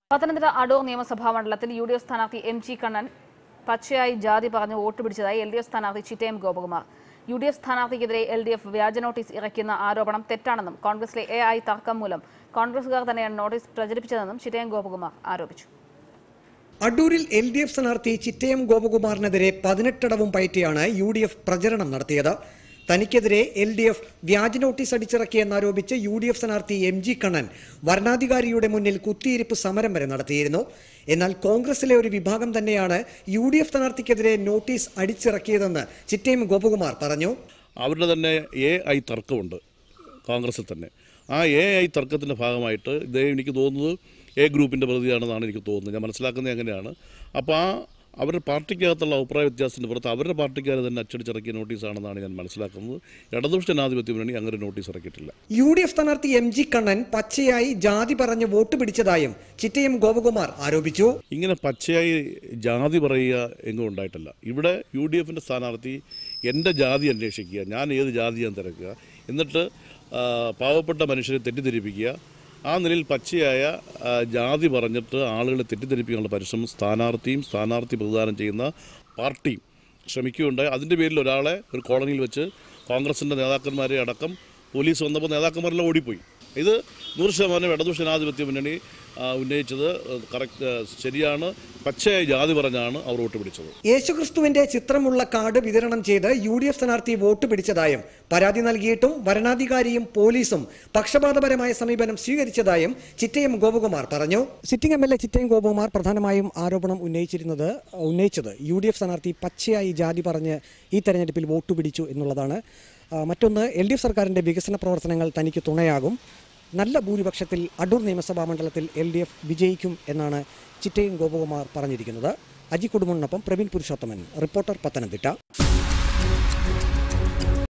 പത്തനംതിട്ട അടൂർ നിയമസഭാ മണ്ഡലത്തിൽ U D F സ്ഥാനാർത്ഥി എം ജി കണ്ണൻ പച്ചയായി ജാതി പറഞ്ഞ് വോട്ട് പിടിച്ചതായി എൽ ഡി എഫ് സ്ഥാനാർത്ഥി Chittayam Gopakumar U D F സ്ഥാനാർത്ഥിക്കെതിരെ എൽ ഡി എഫ് വ്യാജ നോട്ടീസ് ഇറക്കുന്ന ആരോപണം തെറ്റാണെന്നും കോൺഗ്രസിലെ എ ഐ തർക്കം മൂലം കോൺഗ്രസുകാർ തന്നെയാണ് നോട്ടീസ് പ്രചരിപ്പിച്ചതെന്നും ചിറ്റയം ഗോപകുമാർ ആരോപിച്ചു അടൂരിൽ എൽ ഡി എഫ് സ്ഥാനാർത്ഥി ചിറ്റയം ഗോപകുമാറിനെതിരെ പതിനെട്ടടവും പയറ്റിയാണ് യു ഡി എഫ് പ്രചരണം നടത്തിയത് തനിക്കെതിരെ എൽ ഡി എഫ് വ്യാജ നോട്ടീസ് അടിച്ചിറക്കിയെന്നാരോപിച്ച് യു ഡി എഫ് സ്ഥാനാർത്ഥി എം ജി കണ്ണൻ വരണാധികാരിയുടെ മുന്നിൽ കുത്തിയിരിപ്പ് സമരം വരെ നടത്തിയിരുന്നു എന്നാൽ കോൺഗ്രസിലെ ഒരു വിഭാഗം തന്നെയാണ് യു ഡി എഫ് സ്ഥാനാർത്ഥിക്കെതിരെ നോട്ടീസ് അടിച്ചിറക്കിയതെന്ന് ചിറ്റയം ഗോപകുമാർ പറഞ്ഞു അവരുടെ തന്നെ എ ഐ തർക്കമുണ്ട് കോൺഗ്രസിൽ തന്നെ ആ എ ഐ തർക്കത്തിൻ്റെ ഭാഗമായിട്ട് ഇത് എനിക്ക് തോന്നുന്നത് എ ഗ്രൂപ്പിൻ്റെ പ്രതിയാണെന്നാണ് എനിക്ക് തോന്നുന്നത് ഞാൻ മനസ്സിലാക്കുന്നത് അങ്ങനെയാണ് അപ്പോൾ ആ അവരുടെ പാർട്ടിക്കകത്തുള്ള അഭിപ്രായ വ്യത്യാസത്തിൻ്റെ പുറത്ത് അവരുടെ പാർട്ടിക്കാർ തന്നെ അച്ചടിച്ചിറക്കിയ നോട്ടീസാണെന്നാണ് ഞാൻ മനസ്സിലാക്കുന്നത് ഇടതുപക്ഷ ജനാധിപത്യ മുന്നണി അങ്ങനെ നോട്ടീസ് ഇറക്കിയിട്ടില്ല യു ഡി എഫ് സ്ഥാനാർത്ഥി എം ജി കണ്ണൻ പച്ചയായി ജാതി പറഞ്ഞ് വോട്ട് പിടിച്ചതായും ചിറ്റയം ഗോപകുമാർ ആരോപിച്ചു ഇങ്ങനെ പച്ചയായി ജാതി പറയുക എങ്ങും ഉണ്ടായിട്ടില്ല ഇവിടെ യു ഡി എഫിൻ്റെ സ്ഥാനാർത്ഥി എൻ്റെ ജാതി അന്വേഷിക്കുക ഞാൻ ഏത് ജാതിയാൻ തിരക്കുക എന്നിട്ട് ആ, പാവപ്പെട്ട മനുഷ്യരെ തെറ്റിദ്ധരിപ്പിക്കുക ആ നിലയിൽ പച്ചയായ ആ, ജാതി പറഞ്ഞിട്ട് ആളുകളെ തെറ്റിദ്ധരിപ്പിക്കാനുള്ള പരിശ്രമം സ്ഥാനാർത്ഥിയും സ്ഥാനാർത്ഥി പ്രതിദാനം ചെയ്യുന്ന പാർട്ടിയും ശ്രമിക്കുകയുണ്ടായി അതിൻ്റെ പേരിൽ ഒരാളെ ഒരു കോളനിയിൽ വെച്ച് കോൺഗ്രസിൻ്റെ നേതാക്കന്മാരെ അടക്കം പോലീസ് വന്നപ്പോൾ നേതാക്കന്മാരെല്ലാം ഓടിപ്പോയി ഇത് നൂറ് ശതമാനം ഇടതുപക്ഷ ജനാധിപത്യ മുന്നണി ആ, ഉന്നയിച്ചത് കറക്റ്റ് ശരിയാണ് പച്ചയായി ജാതി പറഞ്ഞാണ് അവർ വോട്ട് പിടിച്ചത് യേശുക്രിസ്തുവിന്റെ ചിത്രമുള്ള കാർഡ് വിതരണം ചെയ്ത് യു ഡി എഫ് സ്ഥാനാർത്ഥി വോട്ട് പിടിച്ചതായും പരാതി നൽകിയിട്ടും വരണാധികാരിയും പോലീസും പക്ഷപാതപരമായ സമീപനം സ്വീകരിച്ചതായും ചിറ്റയം ഗോപകുമാർ പറഞ്ഞു sitting M L A Chittayam Gopakumar പ്രധാനമായും ആരോപണം ഉന്നയിച്ചിരുന്നത് ഉന്നയിച്ചത് യു ഡി എഫ് സ്ഥാനാർത്ഥി പച്ചയായി ജാതി പറഞ്ഞ് ഈ തെരഞ്ഞെടുപ്പിൽ വോട്ട് പിടിച്ചു എന്നുള്ളതാണ് ആ, മറ്റൊന്ന് എൽ ഡി എഫ് സർക്കാരിന്റെ വികസന പ്രവർത്തനങ്ങൾ തനിക്ക് തുണയാകും നല്ല ഭൂരിപക്ഷത്തിൽ അടൂർ നിയമസഭാ മണ്ഡലത്തിൽ എൽ ഡി എഫ് വിജയിക്കും എന്നാണ് ചിറ്റയും ഗോപകുമാർ പറഞ്ഞിരിക്കുന്നത് അജി കുടുംബനൊപ്പം പ്രവീൺ പുരുഷോത്തമൻ റിപ്പോർട്ടർ പത്തനംതിട്ട